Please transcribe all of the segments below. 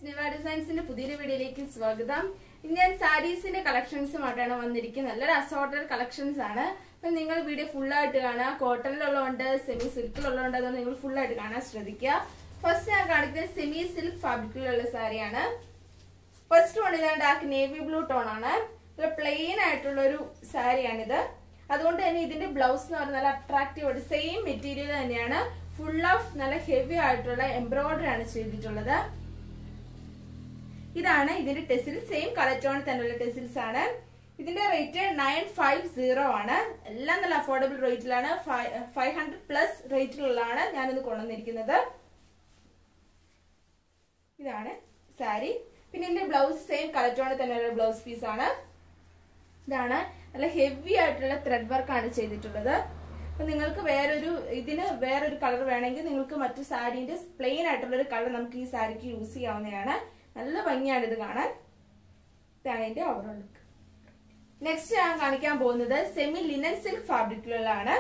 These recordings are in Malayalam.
നിവ ഡിസൈൻസിന്റെ പുതിയൊരു വീഡിയോയിലേക്ക് സ്വാഗതം ഇന്ന് ഞാൻ സാരീസിന്റെ കളക്ഷൻസുമായിട്ടാണ് വന്നിരിക്കുന്നത് നല്ലൊരു അസോർട്ടഡ് കളക്ഷൻസ് ആണ് അപ്പൊ നിങ്ങൾ വീഡിയോ ഫുൾ ആയിട്ട് കാണുക കോട്ടണിലുള്ളതുണ്ട് സെമി സിൽക്കിലുള്ളതുണ്ട് അതുകൊണ്ട് നിങ്ങൾ ഫുൾ ആയിട്ട് കാണാൻ ശ്രദ്ധിക്കുക ഫസ്റ്റ് ഞാൻ കാണിക്കുന്നത് സെമി സിൽക്ക് ഫാബ്രിക്കിലുള്ള സാരിയാണ് ഫസ്റ്റ് വൺ ഇതാണ് ഡാർക്ക് നേവി ബ്ലൂ ടോൺ ആണ് നല്ല പ്ലെയിൻ ആയിട്ടുള്ള ഒരു സാരിയാണിത് അതുകൊണ്ട് തന്നെ ഇതിന്റെ ബ്ലൗസ് എന്ന് പറഞ്ഞാൽ നല്ല അട്രാക്റ്റീവ് ആയിട്ട് സെയിം മെറ്റീരിയൽ തന്നെയാണ് ഫുൾ ഓഫ് നല്ല ഹെവി ആയിട്ടുള്ള എംബ്രോയിഡറി ആണ് ചെയ്തിട്ടുള്ളത് ഇതാണ് ഇതിന്റെ ടെസിൽ സെയിം കളർ ടോൺ തന്നെയുള്ള ടെസിൽസ് ആണ് ഇതിന്റെ റേറ്റ് നയൻ ഫൈവ് സീറോ ആണ് എല്ലാം നല്ല അഫോർഡബിൾ റേറ്റിലാണ് ഫൈവ് ഹൺഡ്രഡ് പ്ലസ് റേറ്റിലുള്ളതാണ് ഞാനിത് കൊണ്ടുവന്നിരിക്കുന്നത് ഇതാണ് സാരി പിന്നെ ഇതിന്റെ ബ്ലൗസ് സെയിം കളർ ടോണിൽ തന്നെയുള്ള ബ്ലൗസ് പീസ് ആണ് ഇതാണ് നല്ല ഹെവി ആയിട്ടുള്ള ത്രെഡ് വർക്ക് ആണ് ചെയ്തിട്ടുള്ളത് അപ്പൊ നിങ്ങൾക്ക് വേറൊരു ഇതിന് വേറൊരു കളർ വേണമെങ്കിൽ നിങ്ങൾക്ക് മറ്റു സാരീന്റെ പ്ലെയിൻ ആയിട്ടുള്ള ഒരു കളർ നമുക്ക് ഈ സാരിക്ക് യൂസ് ചെയ്യാവുന്നതാണ് നല്ല ഭംഗിയാണ് ഇത് കാണാൻ ഇതാണ് ഇതിന്റെ ഓവറോൾ ലുക്ക് നെക്സ്റ്റ് ഞാൻ കാണിക്കാൻ പോകുന്നത് സെമി ലിനൻ സിൽക്ക് ഫാബ്രിക്കിലുള്ളതാണ്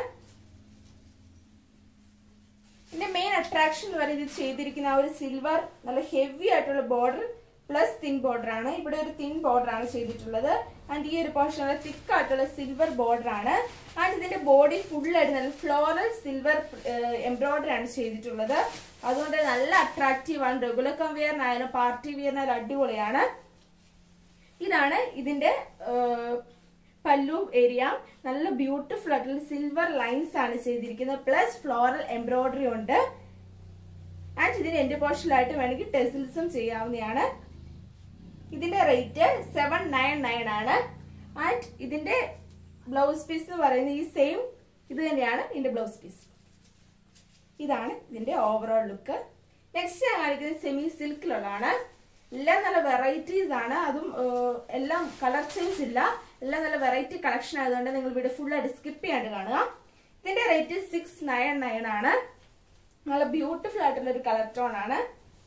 ഇതിന്റെ മെയിൻ അട്രാക്ഷൻ എന്ന് പറയുന്നത് ഇത് ചെയ്തിരിക്കുന്ന ആ ഒരു സിൽവർ നല്ല ഹെവി ആയിട്ടുള്ള ബോർഡർ പ്ലസ് തിൻ ബോർഡർ ആണ് ഇവിടെ ഒരു തിൻ ബോർഡർ ആണ് ചെയ്തിട്ടുള്ളത് ആൻഡ് ഈ ഒരു പോർഷൻ നല്ല തിക്ക് ആയിട്ടുള്ള സിൽവർ ബോർഡർ ആണ് ആൻഡ് ഇതിന്റെ ബോഡി ഫുൾ ആയിട്ട് നല്ല ഫ്ലോറൽ സിൽവർ എംബ്രോയിഡറി ആണ് ചെയ്തിട്ടുള്ളത് അതുകൊണ്ട് നല്ല അട്രാക്റ്റീവ് ആണ് റെഗുലർ കം വെയറിനായാലും പാർട്ടി വെയറിനായാലും അടിപൊളിയാണ് ഇതാണ് ഇതിന്റെ പല്ലു ഏരിയ നല്ല ബ്യൂട്ടിഫുൾ ആയിട്ടുള്ള സിൽവർ ലൈൻസ് ആണ് ചെയ്തിരിക്കുന്നത് പ്ലസ് ഫ്ലോറൽ എംബ്രോയിഡറി ഉണ്ട് ആൻഡ് ഇതിന് എന്റെ പോർഷനിലായിട്ട് വേണമെങ്കിൽ ടെസിൽസും ചെയ്യാവുന്നതാണ് ഇതിന്റെ റേറ്റ് സെവൻ നയൻ നയൻ ആണ് ആൻഡ് ഇതിന്റെ ബ്ലൗസ് പീസ് എന്ന് പറയുന്നത് ഈ സെയിം ഇത് തന്നെയാണ് ഇതിന്റെ ബ്ലൗസ് പീസ് ഇതാണ് ഇതിന്റെ ഓവറോൾ ലുക്ക് നെക്സ്റ്റ് ഞാൻ കാണിക്കുന്നത് സെമി സിൽക്കിലുള്ളതാണ് എല്ലാം നല്ല വെറൈറ്റീസ് ആണ് അതും എല്ലാം കളർ ചേഞ്ച് ഇല്ല എല്ലാം നല്ല വെറൈറ്റി കളക്ഷൻ ആയതുകൊണ്ട് നിങ്ങൾ വീഡിയോ ഫുൾ ആയിട്ട് സ്കിപ്പ് ചെയ്യാണ്ട് കാണുക ഇതിന്റെ റേറ്റ് സിക്സ് നയൻ നയൻ ആണ് നല്ല ബ്യൂട്ടിഫുൾ ആയിട്ടുള്ള ഒരു കളർ ടോൺ ആണ്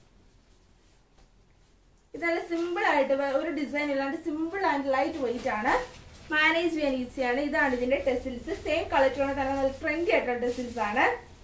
ഇത് നല്ല സിമ്പിൾ ആയിട്ട് ഒരു ഡിസൈൻ ഇല്ലാണ്ട് സിമ്പിൾ ആൻഡ് ലൈറ്റ് വെയിറ്റ് ആണ് മാനേജ് ചെയ്യാൻ ഈസിയാണ് ഇതാണ് ഇതിന്റെ ടെസിൽസ് സെയിം കളർ ടോൺ തന്നെ നല്ല ട്രെൻഡി ആയിട്ടുള്ള ടെസിൽസ് ആണ്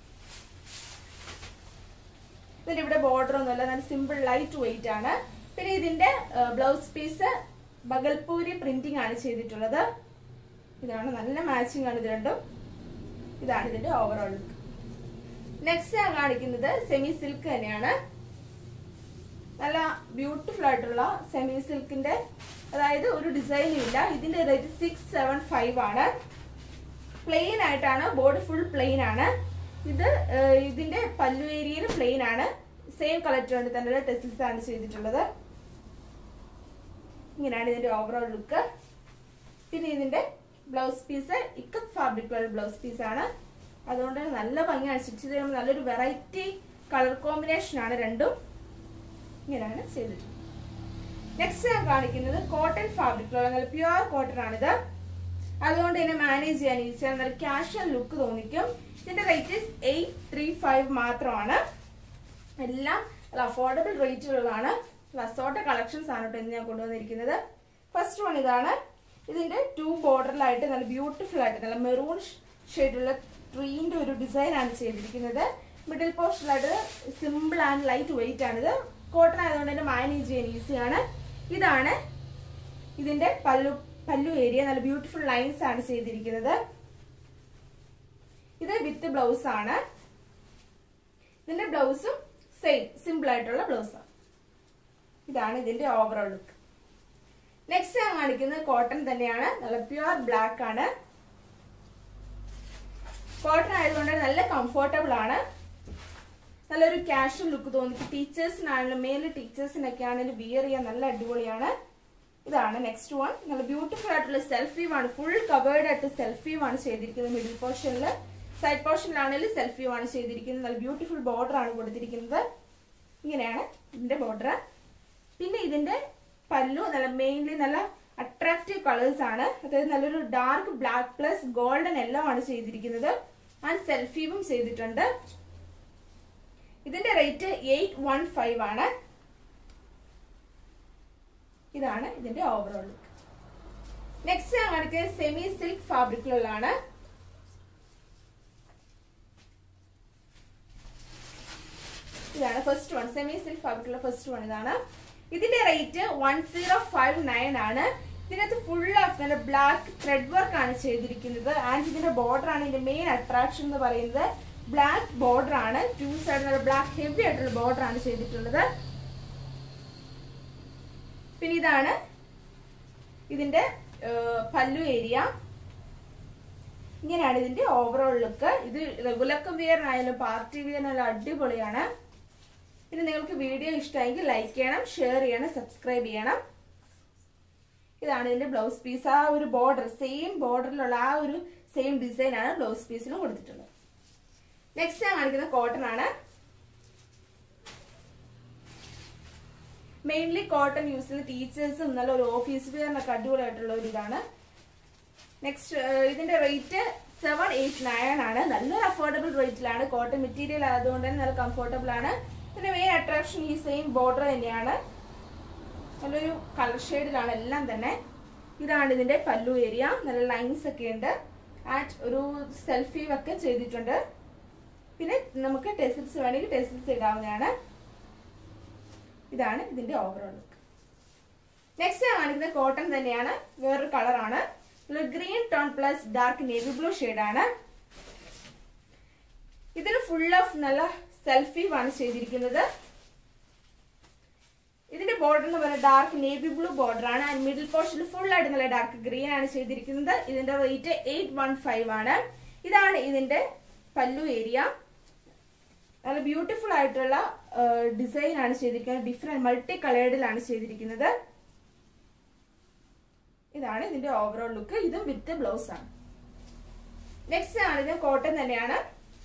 ഇതിന്റെ ഇവിടെ ബോർഡർ ഒന്നുമല്ല നല്ല സിമ്പിൾ ലൈറ്റ് വെയിറ്റ് ആണ് പിന്നെ ഇതിന്റെ ബ്ലൗസ് പീസ് ബഗൽപൂരി പ്രിന്റിംഗ് ആണ് ചെയ്തിട്ടുള്ളത് ഇതാണ് നല്ല മാച്ചിങ് ആണ് ഇത് രണ്ടും ഇതാണ് ഇതിന്റെ ഓവറോൾ ലുക്ക് നെക്സ്റ്റ് ഞാൻ കാണിക്കുന്നത് സെമി സിൽക്ക് തന്നെയാണ് നല്ല ബ്യൂട്ടിഫുൾ ആയിട്ടുള്ള സെമി സിൽക്കിന്റെ അതായത് ഒരു ഡിസൈനും ഇല്ല ഇതിന്റെ റേറ്റ് സിക്സ് സെവൻ ഫൈവ് ആണ് പ്ലെയിൻ ആയിട്ടാണ് ബോർഡ് ഫുൾ പ്ലെയിൻ ആണ് ഇത് ഇതിന്റെ പല്ലു ഏരിയയിൽ പ്ലെയിൻ ആണ് സെയിം കളർ ടോണിൽ തന്നെ ടെസിൽസ് ആണ് ചെയ്തിട്ടുള്ളത് ഇങ്ങനെയാണ് ഇതിന്റെ ഓവറോൾ ലുക്ക് പിന്നെ ഇതിന്റെ ബ്ലൗസ് പീസ് ഇക്കത്ത് ഫാബ്രിക്കുള്ള ബ്ലൗസ് പീസ് ആണ് അതുകൊണ്ട് നല്ല ഭംഗിയാണ് സ്റ്റിച്ച് ചെയ്യുമ്പോൾ നല്ലൊരു വെറൈറ്റി കളർ കോമ്പിനേഷൻ ആണ് രണ്ടും ഇങ്ങനെയാണ് ചെയ്തിട്ടുള്ളത് നെക്സ്റ്റ് ഞാൻ കാണിക്കുന്നത് കോട്ടൺ ഫാബ്രിക്കുള്ള നല്ല പ്യുവർ കോട്ടൺ ആണിത് അതുകൊണ്ട് തന്നെ മാനേജ് ചെയ്യാൻ ഈസിയാണ് നല്ല ക്യാഷ്വൽ ലുക്ക് തോന്നിക്കും ഇതിന്റെ റേറ്റ് എയ്റ്റ് ത്രീ ഫൈവ് മാത്രമാണ് എല്ലാം അഫോർഡബിൾ റേറ്റുകളാണ് അസോട്ട കളക്ഷൻസ് ആണ് കേട്ടോ ഇന്ന് ഞാൻ കൊണ്ടുവന്നിരിക്കുന്നത് ഫസ്റ്റ് വൺ ഇതാണ് ഇതിന്റെ ടു ബോർഡറിലായിട്ട് നല്ല ബ്യൂട്ടിഫുൾ ആയിട്ട് നല്ല മെറൂൺ ഷെയ്ഡുള്ള ട്രീന്റെ ഒരു ഡിസൈൻ ആണ് ചെയ്തിരിക്കുന്നത് മിഡിൽ പോർഷനിലായിട്ട് സിമ്പിൾ ആൻഡ് ലൈറ്റ് വെയിറ്റ് ആണിത് കോട്ടൺ ആയതുകൊണ്ട് തന്നെ മാനേജ് ചെയ്യാൻ ഈസിയാണ് ഇതാണ് ഇതിന്റെ പല്ലു പല്ലു ഏരിയ നല്ല ബ്യൂട്ടിഫുൾ ലൈൻസ് ആണ് ചെയ്തിരിക്കുന്നത് ഇത് വിത്ത് ബ്ലൗസ് ആണ് ഇതിന്റെ ബ്ലൗസും സെയിം സിമ്പിൾ ആയിട്ടുള്ള ബ്ലൗസ് ആണ് ഇതാണ് ഇതിന്റെ ഓവറോൾ ലുക്ക് നെക്സ്റ്റ് ഞാൻ കാണിക്കുന്നത് കോട്ടൺ തന്നെയാണ് നല്ല പ്യുവർ ബ്ലാക്ക് ആണ് കോട്ടൺ ആയതുകൊണ്ട് നല്ല കംഫർട്ടബിൾ ആണ് നല്ലൊരു കാഷ്വൽ ലുക്ക് തോന്നിക്കും ടീച്ചേഴ്സിനാണെങ്കിലും മേല് ടീച്ചേഴ്സിനൊക്കെ ആണെങ്കിലും വിയർ ചെയ്യാൻ നല്ല അടിപൊളിയാണ് ഇതാണ് നെക്സ്റ്റ് വൺ നല്ല ബ്യൂട്ടിഫുൾ ആയിട്ടുള്ള സെൽഫി ആണ് ഫുൾ കവേർഡ് ആയിട്ട് സെൽഫി ആണ് ചെയ്തിരിക്കുന്നത് മിഡിൽ പോർഷനിൽ സൈഡ് പോർഷനിലാണെങ്കിലും സെൽഫി ആണ് ചെയ്തിരിക്കുന്നത് നല്ല ബ്യൂട്ടിഫുൾ ബോർഡർ ആണ് കൊടുത്തിരിക്കുന്നത് ഇങ്ങനെയാണ് ഇതിന്റെ ബോർഡർ പിന്നെ ഇതിന്റെ പല്ലു നല്ല മെയിൻലി നല്ല അട്രാക്റ്റീവ് കളേഴ്സ് ആണ് അതായത് നല്ലൊരു ഡാർക്ക് ബ്ലാക്ക് പ്ലസ് ഗോൾഡൻ എല്ലാം ആണ് ചെയ്തിരിക്കുന്നത് ആൻഡ് സെൽഫിയും ചെയ്തിട്ടുണ്ട് ഇതിന്റെ റേറ്റ് എയ്റ്റ് വൺ ഫൈവ് ആണ് ഇതാണ് ഇതിന്റെ ഓവറോൾ ലുക്ക് നെക്സ്റ്റ് ഞാൻ കാണിക്കുന്നത് സെമി സിൽക്ക് ഫാബ്രിക്കിലുള്ളതാണ് ഇതാണ് ഫസ്റ്റ് വൺ സെമി സിൽക്ക് ഫാബ്രിക്കുള്ള ഫസ്റ്റ് വൺ ഇതാണ് ഇതിന്റെ rate one zero five nine ആണ് ഇതിനകത്ത് ഫുൾ ഓഫ് നല്ല ബ്ലാക്ക് ത്രെഡ് വർക്ക് ആണ് ചെയ്തിരിക്കുന്നത് ആൻഡ് ഇതിന്റെ ബോർഡർ ആണ് ഇതിന്റെ മെയിൻ അട്രാക്ഷൻ എന്ന് പറയുന്നത് ബ്ലാക്ക് ബോർഡർ ആണ് ടു സൈഡ് നല്ല ബ്ലാക്ക് ഹെവി ആയിട്ടുള്ള ബോർഡർ ആണ് ചെയ്തിട്ടുള്ളത് പിന്നെ ഇതാണ് ഇതിന്റെ പല്ലു ഏരിയ ഇങ്ങനെയാണ് ഇതിന്റെ ഓവറോൾ ലുക്ക് ഇത് റെഗുലർ വെയറിനായാലും പാർട്ടി വെയറിനായാലും അടിപൊളിയാണ് പിന്നെ നിങ്ങൾക്ക് വീഡിയോ ഇഷ്ടമായെങ്കിൽ ലൈക്ക് ചെയ്യണം ഷെയർ ചെയ്യണം സബ്സ്ക്രൈബ് ചെയ്യണം ഇതാണ് ഇതിന്റെ ബ്ലൗസ് പീസ് ആ ഒരു ബോർഡർ സെയിം ബോർഡറിലുള്ള ആ ഒരു സെയിം ഡിസൈൻ ആണ് ബ്ലൗസ് പീസിലും കൊടുത്തിട്ടുള്ളത് നെക്സ്റ്റ് ഞാൻ കാണിക്കുന്ന കോട്ടൺ ആണ് മെയിൻലി കോട്ടൺ യൂസ് ചെയ്യുന്ന ടീച്ചേഴ്സും നല്ല ഒരു ഓഫീസ് വെയറിനൊക്കെ അടിപൊളിയായിട്ടുള്ള ഒരു ഇതാണ് നെക്സ്റ്റ് ഇതിന്റെ റേറ്റ് സെവൻ എയ്റ്റ് നയൻ ആണ് നല്ലൊരു അഫോർഡബിൾ റേറ്റിലാണ് കോട്ടൺ മെറ്റീരിയൽ ആയതുകൊണ്ട് തന്നെ നല്ല കംഫർട്ടബിൾ ആണ് ഇതിന്റെ മെയിൻ അട്രാക്ഷൻ ഈ സെയിം ബോർഡർ തന്നെയാണ് നല്ലൊരു കളർ ഷെയ്ഡിലാണ് എല്ലാം തന്നെ ഇതാണ് ഇതിന്റെ പല്ലു ഏരിയ നല്ല ലൈൻസ് ഒക്കെ ഉണ്ട് ആറ്റ് ഒരു സെൽഫി ഒക്കെ ചെയ്തിട്ടുണ്ട് പിന്നെ നമുക്ക് ടെസിൽസ് വേണമെങ്കിൽ ടെസിൽസ് ഇടാവുന്നതാണ് ഇതാണ് ഇതിന്റെ ഓവറോൾ ലുക്ക് നെക്സ്റ്റ് കാണിക്കുന്നത് കോട്ടൺ തന്നെയാണ് വേറൊരു കളറാണ് green tone plus dark navy blue ആണ് ഇതിന് ഫുൾ ഓഫ് നല്ല സെൽഫി ആണ് ചെയ്തിരിക്കുന്നത് ഇതിന്റെ ബോർഡർ എന്ന് പറയുന്നത് ഡാർക്ക് നേവി ബ്ലൂ ബോർഡർ ആണ് ആൻഡ് മിഡിൽ പോർഷനിൽ ഫുൾ ആയിട്ട് നല്ല ഡാർക്ക് ഗ്രീൻ ആണ് ചെയ്തിരിക്കുന്നത് ഇതിന്റെ റേറ്റ് എയ്റ്റ് വൺ ഫൈവ് ആണ് ഇതാണ് ഇതിന്റെ പല്ലു ഏരിയ നല്ല ബ്യൂട്ടിഫുൾ ആയിട്ടുള്ള ഡിസൈൻ ആണ് ചെയ്തിരിക്കുന്നത് ഡിഫറെന്റ് മൾട്ടി കളേർഡിലാണ് ചെയ്തിരിക്കുന്നത് ഇതാണ് ഇതിന്റെ ഓവറോൾ ലുക്ക് ഇതും വിത്ത് ബ്ലൗസ് ആണ് നെക്സ്റ്റ് ആണ് ഇത് കോട്ടൺ തന്നെയാണ്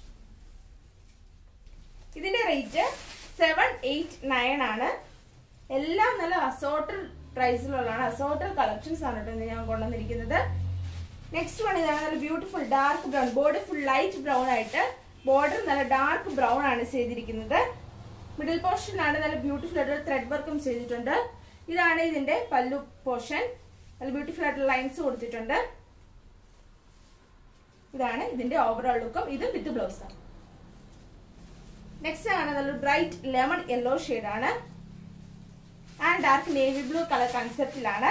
ഇതിന്റെ റേറ്റ് സെവൻ എയ്റ്റ് നയൻ ആണ് എല്ലാം നല്ല അസോർട്ടഡ് പ്രൈസിലുള്ളതാണ് അസോർട്ടഡ് കളക്ഷൻസ് ആണ് കേട്ടോ ഞാൻ കൊണ്ടുവന്നിരിക്കുന്നത് നെക്സ്റ്റ് വൺ ഇതാണ് നല്ല beautiful dark brown board full light brown ആയിട്ട് ബോർഡർ നല്ല ഡാർക്ക് ബ്രൗൺ ആണ് ചെയ്തിരിക്കുന്നത് മിഡിൽ പോർഷനിലാണ് നല്ല ബ്യൂട്ടിഫുൾ ആയിട്ടുള്ള ത്രെഡ് വർക്കും ചെയ്തിട്ടുണ്ട് ഇതാണ് ഇതിന്റെ പല്ലു പോർഷൻ നല്ല ബ്യൂട്ടിഫുൾ ആയിട്ടുള്ള ലൈൻസ് കൊടുത്തിട്ടുണ്ട് ഇതാണ് ഇതിന്റെ ഓവറോൾ ലുക്കും ഇത് വിത്ത് ബ്ലൗസ് ആണ് നെക്സ്റ്റ് ആണ് നല്ല ബ്രൈറ്റ് ലെമൺ യെല്ലോ ആണ് and dark navy blue colour കൺസെപ്റ്റിലാണ്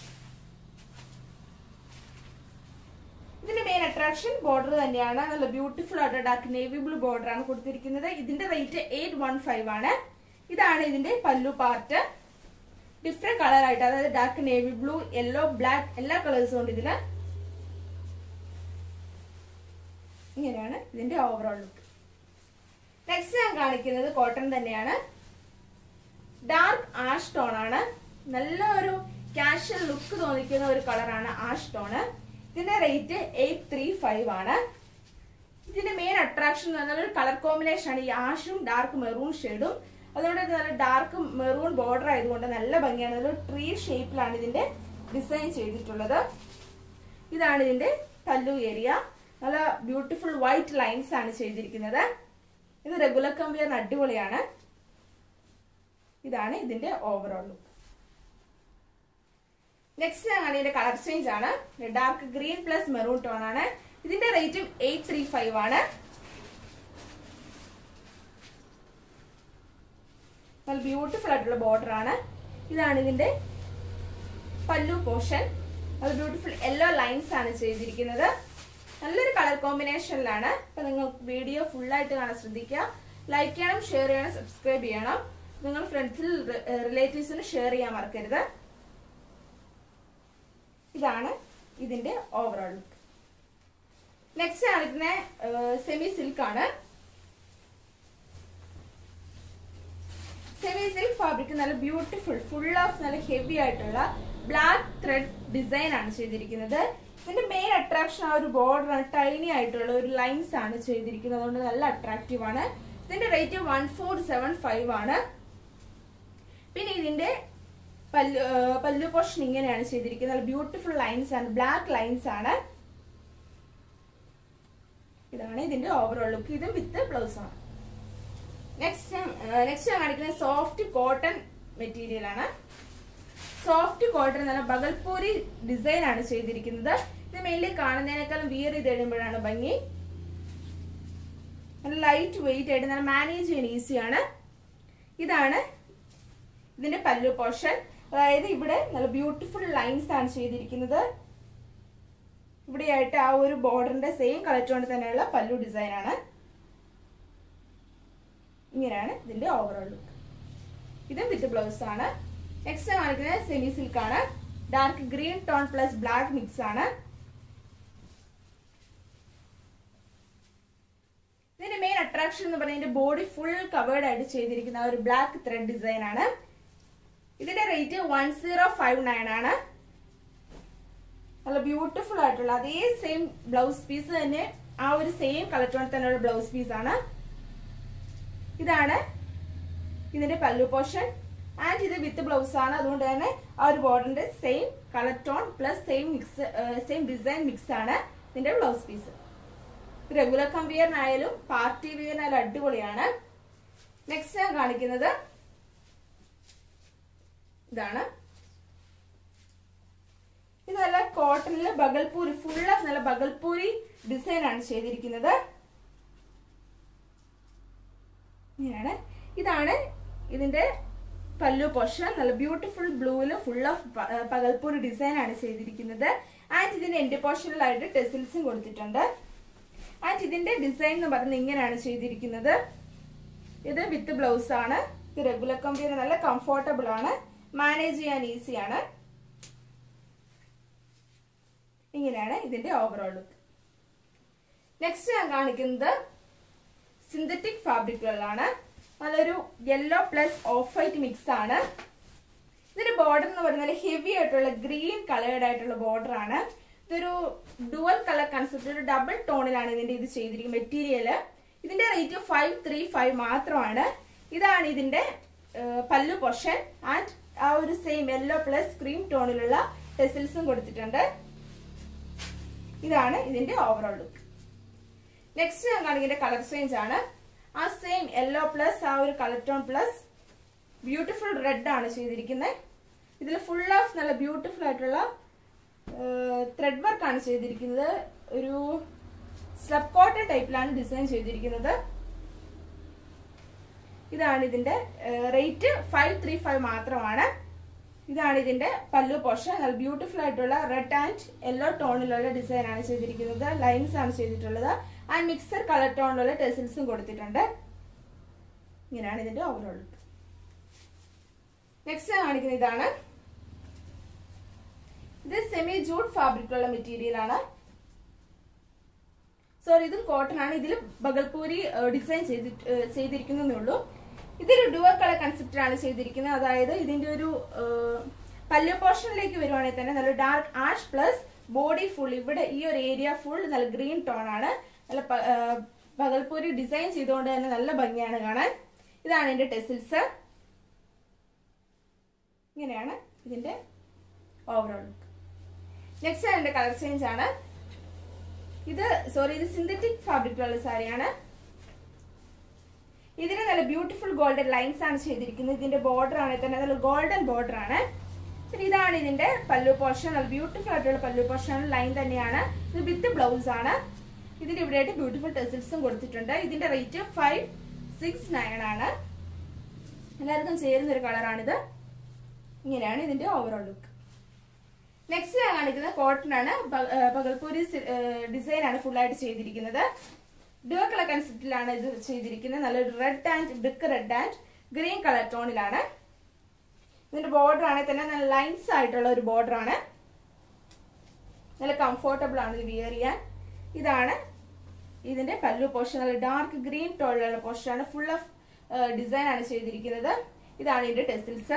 ഇതിന്റെ മെയിൻ അട്രാക്ഷൻ ബോർഡർ തന്നെയാണ് നല്ല ബ്യൂട്ടിഫുൾ ആയിട്ട് ഡാർക്ക് നേവി ബ്ലൂ ബോർഡർ ആണ് കൊടുത്തിരിക്കുന്നത് ഇതിന്റെ റേറ്റ് എയ്റ്റ് വൺ ഫൈവ് ആണ് ഇതാണ് ഇതിന്റെ പല്ലു പാർട്ട് ഡിഫറെന്റ് കളർ ആയിട്ട് അതായത് dark navy blue yellow black എല്ലാ കളേഴ്സും ഉണ്ട് ഇതില് ഇങ്ങനെയാണ് ഇതിന്റെ ഓവറോൾ ലുക്ക് നെക്സ്റ്റ് ഞാൻ കാണിക്കുന്നത് കോട്ടൺ തന്നെയാണ് ഡാർക്ക് ആഷ് ടോൺ ആണ് നല്ല ഒരു കാഷ്വൽ ലുക്ക് തോന്നിക്കുന്ന ഒരു കളറാണ് ആഷ് ടോണ് ഇതിന്റെ റേറ്റ് എയ്റ്റ് ത്രീ ഫൈവ് ആണ് ഇതിന്റെ മെയിൻ അട്രാക്ഷൻ എന്ന് പറഞ്ഞാൽ ഒരു കളർ കോമ്പിനേഷൻ ആണ് ഈ ആഷും ഡാർക്ക് മെറൂൺ ഷെയ്ഡും അതുകൊണ്ട് ഇത് നല്ല ഡാർക്ക് മെറൂൺ ബോർഡർ ആയതുകൊണ്ട് നല്ല ഭംഗിയാണ് ഒരു ട്രീ ഷേപ്പിലാണ് ഇതിന്റെ ഡിസൈൻ ചെയ്തിട്ടുള്ളത് ഇതാണ് ഇതിന്റെ പല്ലു ഏരിയ നല്ല ബ്യൂട്ടിഫുൾ വൈറ്റ് ലൈൻസ് ആണ് ചെയ്തിരിക്കുന്നത് ഇത് റെഗുലർ കമ്പിയറിന് അടിപൊളിയാണ് ഇതാണ് ഇതിന്റെ ഓവറോൾ ലുക്ക് നെക്സ്റ്റ് ആണ് ഇതിന്റെ കളർ ചേഞ്ച് ആണ് dark green plus maroon tone ആണ് ഇതിന്റെ റേറ്റും എയ്റ്റ് ത്രീ ഫൈവ് ആണ് നല്ല ബ്യൂട്ടിഫുൾ ആയിട്ടുള്ള ബോർഡർ ആണ് ഇതാണ് ഇതിന്റെ പല്ലു പോർഷൻ അത് ബ്യൂട്ടിഫുൾ യെല്ലോ ലൈൻസ് ആണ് ചെയ്തിരിക്കുന്നത് നല്ലൊരു കളർ കോമ്പിനേഷനിലാണ് അപ്പൊ നിങ്ങൾ വീഡിയോ ഫുൾ ആയിട്ട് കാണാൻ ശ്രദ്ധിക്കുക ലൈക്ക് ചെയ്യണം ഷെയർ ചെയ്യണം സബ്സ്ക്രൈബ് ചെയ്യണം നിങ്ങൾ ഫ്രണ്ട്സിൽ റിലേറ്റീവ്സിന് ഷെയർ ചെയ്യാൻ മറക്കരുത് ഇതാണ് ഇതിന്റെ ഓവറോൾ ലുക്ക് നെക്സ്റ്റ് കാണിക്കുന്ന സെമി സിൽക്ക് ആണ് സെമി സിൽക്ക് ഫാബ്രിക് നല്ല ബ്യൂട്ടിഫുൾ ഫുൾ ഓഫ് നല്ല ഹെവി ആയിട്ടുള്ള ബ്ലാക്ക് ത്രെഡ് ഡിസൈൻ ആണ് ചെയ്തിരിക്കുന്നത് ഇതിന്റെ മെയിൻ അട്രാക്ഷൻ ആ ഒരു ബോർഡർ ആണ് ടൈനി ആയിട്ടുള്ള ഒരു ലൈൻസ് ആണ് ചെയ്തിരിക്കുന്നത് അതുകൊണ്ട് നല്ല അട്രാക്റ്റീവ് ആണ് ഇതിന്റെ rate one four seven five ആണ് പിന്നെ ഇതിന്റെ പല്ലു പല്ലു പോർഷൻ ഇങ്ങനെയാണ് ചെയ്തിരിക്കുന്നത് നല്ല ബ്യൂട്ടിഫുൾ ലൈൻസ് ആണ് ബ്ലാക്ക് ലൈൻസ് ആണ് ഇതാണ് ഇതിന്റെ ഓവറോൾ ലുക്ക് ഇതും വിത്ത് ബ്ലൗസ് ആണ് നെക്സ്റ്റ് നെക്സ്റ്റ് ഞാൻ കാണിക്കുന്നത് സോഫ്റ്റ് കോട്ടൺ മെറ്റീരിയൽ ആണ് സോഫ്റ്റ് കോട്ടൺ നല്ല ബഗൽപൂരി ഡിസൈൻ ആണ് ചെയ്തിരിക്കുന്നത് ഇത് മെയിൻലി കാണുന്നതിനേക്കാളും വിയർ ചെയ്ത് കഴിയുമ്പോഴാണ് ഭംഗി നല്ല ലൈറ്റ് വെയിറ്റ് ആയിട്ട് നല്ല മാനേജ് ചെയ്യാൻ ഈസിയാണ് ഇതാണ് ഇതിന്റെ പല്ലു പോർഷൻ അതായത് ഇവിടെ നല്ല ബ്യൂട്ടിഫുൾ ലൈൻസ് ആണ് ചെയ്തിരിക്കുന്നത് ഇവിടെയായിട്ട് ആ ഒരു ബോർഡറിന്റെ സെയിം കളർ ടോൺ തന്നെയുള്ള പല്ലു ഡിസൈൻ ആണ് ഇങ്ങനെയാണ് ഇതിന്റെ ഓവറോൾ ലുക്ക് ഇത് വിത്ത് ബ്ലൗസ് ആണ് നെക്സ്റ്റ് കാണിക്കുന്നത് സെമി സിൽക്ക് ആണ് dark green tone plus black mix ആണ് ഇതിന്റെ മെയിൻ അട്രാക്ഷൻ എന്ന് പറയുന്നത് ബോഡി ഫുൾ കവേർഡ് ആയിട്ട് ചെയ്തിരിക്കുന്ന ആ ഒരു ബ്ലാക്ക് ത്രെഡ് ഡിസൈൻ ആണ് ഇതിന്റെ rate one zero five nine ആണ് നല്ല ബ്യൂട്ടിഫുൾ ആയിട്ടുള്ള അതേ സെയിം ബ്ലൗസ് പീസ് തന്നെ ആ ഒരു സെയിം കളർ ടോൺ തന്നെയുള്ള ബ്ലൗസ് പീസ് ആണ് ഇതാണ് ഇതിന്റെ പല്ലു പോർഷൻ ആൻഡ് ഇത് വിത്ത് ബ്ലൗസ് ആണ് അതുകൊണ്ട് തന്നെ ആ ഒരു ബോർഡറിന്റെ same colour tone plus same mix same design mix ആണ് ഇതിന്റെ ബ്ലൗസ് പീസ് റെഗുലർ കമ്പിയറിനായാലും പാർട്ടി വിയറിനായാലും അടിപൊളിയാണ് നെക്സ്റ്റ് ഞാൻ കാണിക്കുന്നത് ഇതാണ് ഇത് നല്ല കോട്ടണില് ബഗൽപൂരി ഫുൾ ഓഫ് നല്ല ബഗൽപൂരി ഡിസൈൻ ആണ് ചെയ്തിരിക്കുന്നത് ഇങ്ങനെയാണ് ഇതാണ് ഇതിന്റെ പല്ലു പോർഷൻ നല്ല ബ്യൂട്ടിഫുൾ ബ്ലൂവില് ഫുൾ ഓഫ് പകൽപൂരി ഡിസൈൻ ആണ് ചെയ്തിരിക്കുന്നത് ആൻഡ് ഇതിന്റെ എൻഡ് പോർഷനിലായിട്ട് ടെസിൽസും കൊടുത്തിട്ടുണ്ട് ആൻഡ് ഇതിന്റെ ഡിസൈൻ എന്ന് പറയുന്നത് ഇങ്ങനെയാണ് ചെയ്തിരിക്കുന്നത് ഇത് വിത്ത് ബ്ലൗസ് ആണ് ഇത് റെഗുലർ കമ്പിയർ നല്ല കംഫോർട്ടബിൾ ആണ് മാനേജ് ചെയ്യാൻ ഈസിയാണ് ഇങ്ങനെയാണ് ഇതിന്റെ ഓവറോൾ ലുക്ക് നെക്സ്റ്റ് ഞാൻ കാണിക്കുന്നത് സിന്തറ്റിക് ഫാബ്രിക്കുകളിലാണ് നല്ലൊരു yellow plus off white mix ആണ് ഇതിന്റെ ബോർഡർ എന്ന് പറയുന്നത് ഹെവി ആയിട്ടുള്ള ഗ്രീൻ കളേർഡ് ആയിട്ടുള്ള ബോർഡർ ആണ് ഇതൊരു ഡുവൽ കളർ കൺസെപ്റ്റ് ഒരു ഡബിൾ ടോണിലാണ് ഇതിന്റെ ഇത് ചെയ്തിരിക്കുന്നത് മെറ്റീരിയൽ ഇതിന്റെ റേറ്റ് ഫൈവ് ത്രീ ഫൈവ് മാത്രമാണ് ഇതാണ് ഇതിന്റെ പല്ലു പൊഷൻ ആൻഡ് ആ ഒരു സെയിം യെല്ലോ പ്ലസ് ക്രീം ടോണിലുള്ള ടെസിൽസും കൊടുത്തിട്ടുണ്ട് ഇതാണ് ഇതിന്റെ ഓവറോൾ ലുക്ക് നെക്സ്റ്റ് ഞാൻ കാണിക്കുന്ന കളർ ചേഞ്ച് ആണ് ആ സെയിം യെല്ലോ പ്ലസ് ആ ഒരു colour tone plus beautiful red ആണ് ചെയ്തിരിക്കുന്നത് ഇതിൽ ഫുൾ ഓഫ് നല്ല ബ്യൂട്ടിഫുൾ ആയിട്ടുള്ള ത്രെഡ് വർക്ക് ആണ് ചെയ്തിരിക്കുന്നത് ഒരു സ്ലബ് കോട്ടൺ ടൈപ്പിലാണ് ഡിസൈൻ ചെയ്തിരിക്കുന്നത് ഇതാണ് ഇതിന്റെ റേറ്റ് ഫൈവ് ത്രീ ഫൈവ് മാത്രമാണ് ഇതാണ് ഇതിന്റെ പല്ലു പോർഷൻ നല്ല ബ്യൂട്ടിഫുൾ ആയിട്ടുള്ള റെഡ് ആൻഡ് യെല്ലോ ടോണിലുള്ള ഡിസൈൻ ആണ് ചെയ്തിരിക്കുന്നത് ലൈൻസ് ആണ് ചെയ്തിട്ടുള്ളത് ആൻഡ് മിക്സർ കളർ ടോണിലുള്ള ടെസിൽസും കൊടുത്തിട്ടുണ്ട് ഇങ്ങനെയാണ് ഇതിന്റെ ഓവറോൾ നെക്സ്റ്റ് കാണിക്കുന്ന ഇതാണ് ഇത് സെമി ജൂട്ട് ഫാബ്രിക്കുള്ള മെറ്റീരിയൽ ആണ് സോറി ഇതും കോട്ടൺ ആണ് ഇതിൽ ബഗൽപൂരി ഡിസൈൻ ചെയ്തിരിക്കുന്നതേ ഉള്ളൂ ഇതൊരു ഡുവർ കളർ കൺസെപ്റ്റിലാണ് ചെയ്തിരിക്കുന്നത് അതായത് ഇതിന്റെ ഒരു പല്ലു പോർഷനിലേക്ക് വരുവാണെങ്കിൽ തന്നെ നല്ല dark ash plus body full ഇവിടെ ഈ ഒരു ഏരിയ ഫുൾ നല്ല ഗ്രീൻ ടോൺ ആണ് നല്ല പകൽപൂരി ഡിസൈൻ ചെയ്തുകൊണ്ട് തന്നെ നല്ല ഭംഗിയാണ് കാണാൻ ഇതാണ് ഇതിന്റെ ടെസിൽസ് ഇങ്ങനെയാണ് ഇതിന്റെ ഓവറോൾ ലുക്ക് നെക്സ്റ്റ് അതിന്റെ കളർ ചേഞ്ച് ആണ് ഇത് സോറി ഇത് സിന്തറ്റിക് ഫാബ്രിക്കിലുള്ള സാരിയാണ് ഇതിന് നല്ല ബ്യൂട്ടിഫുൾ ഗോൾഡൻ ലൈൻസ് ആണ് ചെയ്തിരിക്കുന്നത് ഇതിന്റെ ബോർഡർ ആണെങ്കിൽ തന്നെ നല്ല ഗോൾഡൻ ബോർഡർ ആണ് പിന്നെ ഇതാണ് ഇതിന്റെ പല്ലു പോർഷൻ നല്ല ബ്യൂട്ടിഫുൾ ആയിട്ടുള്ള പല്ലു പോർഷൻ ലൈൻ തന്നെയാണ് ഇത് വിത്ത് ബ്ലൗസ് ആണ് ഇതിന്റെ ഇവിടെയായിട്ട് ബ്യൂട്ടിഫുൾ ടെസിൽസും കൊടുത്തിട്ടുണ്ട് ഇതിന്റെ റേറ്റ് ഫൈവ് സിക്സ് നയൻ ആണ് എല്ലാവർക്കും ചേരുന്ന ഒരു കളറാണിത് ഇങ്ങനെയാണ് ഇതിന്റെ ഓവറോൾ ലുക്ക് നെക്സ്റ്റ് ഞാൻ കാണിക്കുന്നത് കോട്ടൺ ആണ് പകൽപൂരി ഡിസൈൻ ആണ് ഫുൾ ആയിട്ട് ചെയ്തിരിക്കുന്നത് ഡുവർ കളർ കൺസെപ്റ്റിലാണ് ഇത് ചെയ്തിരിക്കുന്നത് നല്ലൊരു red and brick red and green colour ടോണിലാണ് ഇതിന്റെ ബോർഡർ ആണെങ്കിൽ തന്നെ നല്ല ലൈൻസ് ആയിട്ടുള്ള ഒരു ബോർഡർ ആണ് നല്ല കംഫോർട്ടബിൾ ആണ് ഇത് വിയർ ചെയ്യാൻ ഇതാണ് ഇതിന്റെ പല്ലു പോർഷൻ നല്ല ഡാർക്ക് ഗ്രീൻ ടോണിലുള്ള പോർഷൻ ആണ് ഫുൾ ഓഫ് ഡിസൈൻ ആണ് ചെയ്തിരിക്കുന്നത് ഇതാണ് ഇതിന്റെ ടെസിൽസ്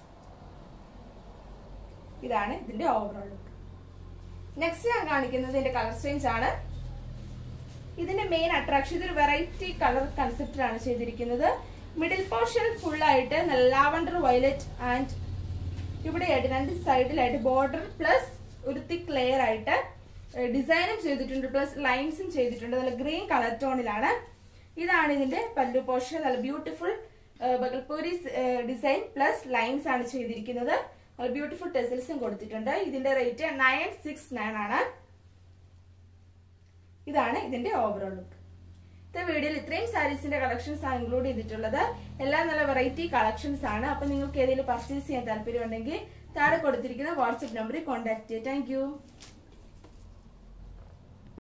ഇതാണ് ഇതിന്റെ ഓവറോൾ ലുക്ക് നെക്സ്റ്റ് ഞാൻ കാണിക്കുന്നത് ഇതിന്റെ കളർ ചേഞ്ച് ആണ് ഇതിന്റെ മെയിൻ അട്രാക്ഷൻ ഇതൊരു വെറൈറ്റി കളർ കൺസെപ്റ്റിലാണ് ചെയ്തിരിക്കുന്നത് മിഡിൽ പോർഷൻ ഫുൾ ആയിട്ട് നല്ല ലാവണ്ടർ വയലറ്റ് ആൻഡ് ഇവിടെയായിട്ട് രണ്ട് സൈഡിലായിട്ട് ബോർഡർ പ്ലസ് ഒരു തിക്ക് ലെയർ ആയിട്ട് ഡിസൈനും ചെയ്തിട്ടുണ്ട് പ്ലസ് ലൈൻസും ചെയ്തിട്ടുണ്ട് നല്ല ഗ്രീൻ കളർ ടോണിലാണ് ഇതാണ് ഇതിന്റെ പല്ലു പോർഷൻ നല്ല beautiful Bhagalpuri design plus lines ആണ് ചെയ്തിരിക്കുന്നത് നല്ല ബ്യൂട്ടിഫുൾ ടെസിൽസും കൊടുത്തിട്ടുണ്ട് ഇതിന്റെ റേറ്റ് നയൻ സിക്സ് നയൻ ആണ് ഇതാണ് ഇതിന്റെ ഓവറോൾ ലുക്ക് ഇന്നത്തെ വീഡിയോയിൽ ഇത്രയും സാരീസിന്റെ കളക്ഷൻസ് ആണ് ഇൻക്ലൂഡ് ചെയ്തിട്ടുള്ളത് എല്ലാം നല്ല വെറൈറ്റി കളക്ഷൻസ് ആണ് അപ്പൊ നിങ്ങൾക്ക് ഏതെങ്കിലും പർച്ചേസ് ചെയ്യാൻ താല്പര്യമുണ്ടെങ്കിൽ താഴെ കൊടുത്തിരിക്കുന്ന വാട്സ്ആപ്പ് നമ്പറിൽ കോൺടാക്ട് ചെയ്യുക താങ്ക്